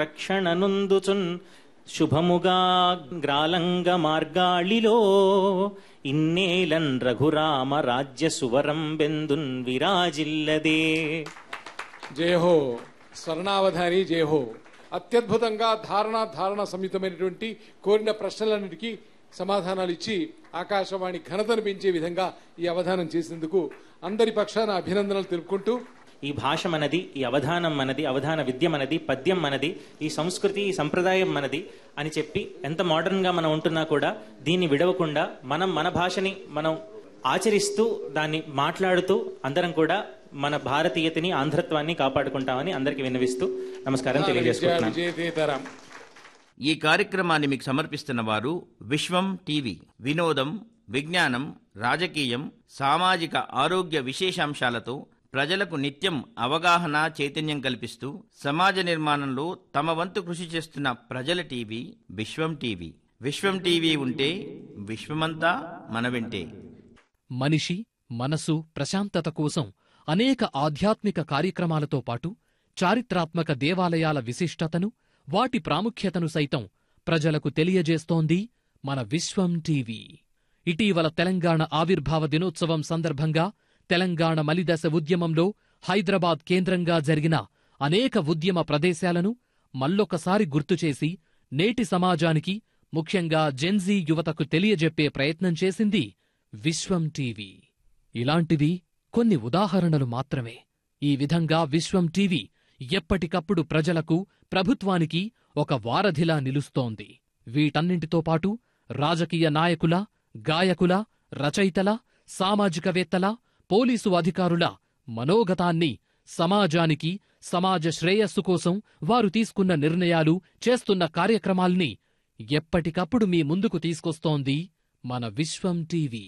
రక్షణనుందుచున్ శుభముగా గ్రాలంగ మార్గాళిలో ఇన్నేలన్ రఘురామ రాజ్య సువరం బెందున్ విరాజిల్లదే జయహో స్వర్ణావధాని జయహో అత్యద్భుతంగా ధారణ ధారణ సంయుతమైనటువంటి కోరిన ప్రశ్నలన్నిటికీ సమాధానాలు ఇచ్చి ఆకాశవాణి ఘనతను పెంచే విధంగా ఈ అవధానం చేసినందుకు అందరి పక్షాన అభినందనలు తెలుపుకుంటూ ఈ భాష మనది ఈ అవధానం మనది అవధాన విద్య మనది పద్యం మనది ఈ సంస్కృతి ఈ సంప్రదాయం మనది అని చెప్పి ఎంత మోడర్న్ గా మనం ఉంటున్నా కూడా దీన్ని విడవకుండా మనం మన భాషని మనం ఆచరిస్తూ దాన్ని మాట్లాడుతూ అందరం కూడా మన భారతీయతని ఆంధ్రత్వాన్ని కాపాడుకుంటామని అందరికి విన్నవిస్తూ నమస్కారం విజయ తెలియజేసుకుంటున్నాను విజయతేతరం ఈ కార్యక్రమాన్ని మీకు సమర్పిస్తున్న వారు విశ్వం టీవీ వినోదం విజ్ఞానం రాజకీయం సామాజిక ఆరోగ్య విశేషాంశాలతో ప్రజలకు నిత్యం అవగాహన చైతన్యం కల్పిస్తూ సమాజ నిర్మాణంలో తమ వంతు కృషి చేస్తున్న ప్రజల TV Vishwam TV Vishwam TV ఉంటే విశ్వమంతా మన వెంటే మనిషి మనసు ప్రశాంతత కోసం అనేక ఆధ్యాత్మిక కార్యక్రమాలతో పాటు చారిత్రాత్మక దేవాలయాల విశిష్టతను వాటి ప్రాముఖ్యతను సైతం ప్రజలకు తెలియజేస్తోంది మన విశ్వం టీవీ ఇటీవల తెలంగాణ ఆవిర్భావ దినోత్సవం సందర్భంగా తెలంగాణ మలిదశ ఉద్యమంలో హైదరాబాద్ కేంద్రంగా జరిగిన అనేక ఉద్యమ ప్రదేశాలను మల్లొకసారి గుర్తుచేసి నేటి సమాజానికి ముఖ్యంగా జెన్జీ యువతకు తెలియజెప్పే ప్రయత్నం చేసింది విశ్వం టీవీ ఇలాంటివి కొన్ని ఉదాహరణలు మాత్రమే ఈ విధంగా విశ్వం టీవీ ఎప్పటికప్పుడు ప్రజలకు ప్రభుత్వానికి ఒక వారధిలా నిలుస్తోంది వీటన్నింటితో పాటు రాజకీయ నాయకుల గాయకుల రచయితల సామాజికవేత్తల పోలీసు అధికారుల మనోగతాన్ని సమాజానికి సమాజ శ్రేయస్సు కోసం వారు తీసుకున్న నిర్ణయాలు చేస్తున్న కార్యక్రమాల్ని ఎప్పటికప్పుడు మీ ముందుకు తీసుకొస్తోంది మన విశ్వం టీవీ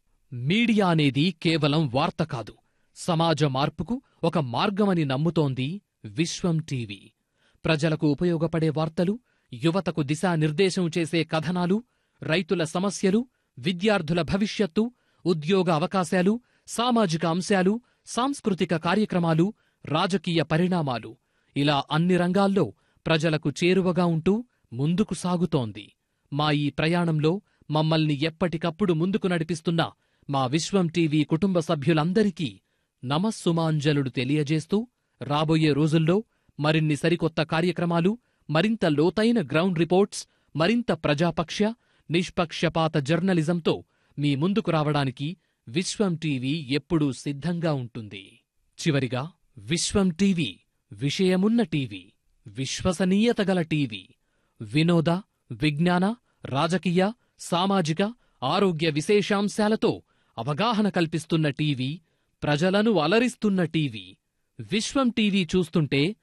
మీడియా అనేది కేవలం వార్త కాదు సమాజ మార్పుకు ఒక మార్గమని నమ్ముతోంది విశ్వం టీవీ ప్రజలకు ఉపయోగపడే వార్తలు యువతకు దిశానిర్దేశం చేసే కథనాలు రైతుల సమస్యలు విద్యార్థుల భవిష్యత్తు ఉద్యోగ అవకాశాలు సామాజిక అంశాలు సాంస్కృతిక కార్యక్రమాలు రాజకీయ పరిణామాలు ఇలా అన్ని రంగాల్లో ప్రజలకు చేరువగా ఉంటూ ముందుకు సాగుతోంది మా ఈ ప్రయాణంలో మమ్మల్ని ఎప్పటికప్పుడు ముందుకు నడిపిస్తున్న మా విశ్వం టీవీ కుటుంబ సభ్యులందరికీ నమస్సుమాంజలుడు తెలియజేస్తూ రాబోయే రోజుల్లో మరిన్ని సరికొత్త కార్యక్రమాలు మరింత లోతైన గ్రౌండ్ రిపోర్ట్స్ మరింత ప్రజాపక్ష నిష్పక్షపాత జర్నలిజంతో మీ ముందుకు రావడానికి విశ్వం టీవీ ఎప్పుడూ సిద్ధంగా ఉంటుంది చివరిగా విశ్వం టీవీ విషయమున్న టీవీ విశ్వసనీయత గల టీవీ వినోద విజ్ఞాన రాజకీయ సామాజిక ఆరోగ్య విశేషాంశాలతో అవగాహన కల్పిస్తున్న టీవీ ప్రజలను అలరిస్తున్న టీవీ విశ్వం టీవీ చూస్తుంటే